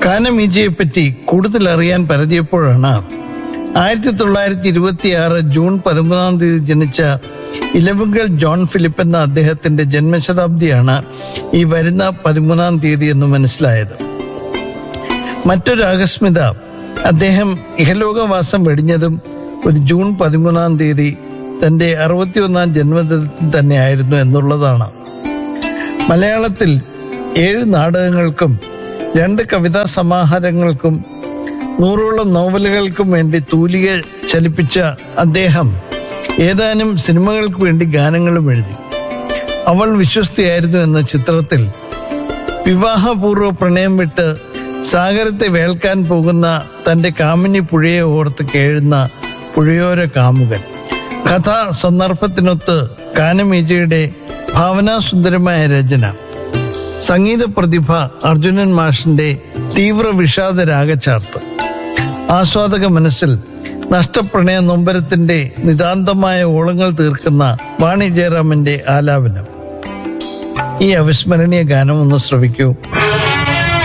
കാനമീജയെ പറ്റി കൂടുതൽ അറിയാൻ പരതിയപ്പോഴാണ് ആയിരത്തി തൊള്ളായിരത്തി ഇരുപത്തി ആറ് ജൂൺ പതിമൂന്നാം തീയതി ജനിച്ച ഇലവുങ്കൽ ജോൺ ഫിലിപ്പ് എന്ന അദ്ദേഹത്തിന്റെ ജന്മശതാബ്ദിയാണ് ഈ വരുന്ന പതിമൂന്നാം തീയതി എന്ന് മനസ്സിലായത് മറ്റൊരു ആകസ്മിത അദ്ദേഹം ഇഹലോകവാസം വെടിഞ്ഞതും ഒരു ജൂൺ പതിമൂന്നാം തീയതി തന്റെ അറുപത്തിയൊന്നാം ജന്മദിനത്തിൽ തന്നെയായിരുന്നു എന്നുള്ളതാണ് മലയാളത്തിൽ ഏഴ് നാടകങ്ങൾക്കും രണ്ട് കവിതാ സമാഹാരങ്ങൾക്കും നൂറോളം നോവലുകൾക്കും വേണ്ടി തൂലിക ചലിപ്പിച്ച അദ്ദേഹം ഏതാനും സിനിമകൾക്ക് വേണ്ടി ഗാനങ്ങളും എഴുതി അവൾ വിശ്വസ്തയായിരുന്നു എന്ന ചിത്രത്തിൽ വിവാഹപൂർവ്വ പ്രണയം വിട്ട് സാഗരത്തെ വേൽക്കാൻ പോകുന്ന തന്റെ കാമിനി പുഴയെ ഓർത്ത് കേഴുന്ന പുഴയോര കാമുകൻ കഥാ സന്ദർഭത്തിനൊത്ത് കാനമീജയുടെ ഭാവനാസുന്ദരമായ രചന സംഗീത പ്രതിഭ അർജുനൻ മാഷിന്റെ തീവ്ര വിഷാദ രാഗചാർത്ത് ആസ്വാദക മനസ്സിൽ നഷ്ടപ്രണയ നൊമ്പരത്തിന്റെ നിതാന്തമായ ഓളങ്ങൾ തീർക്കുന്ന വാണി ജയറാമിന്റെ ആലാപനം ഈ അവിസ്മരണീയ ഗാനം ഒന്ന് ശ്രവിക്കൂ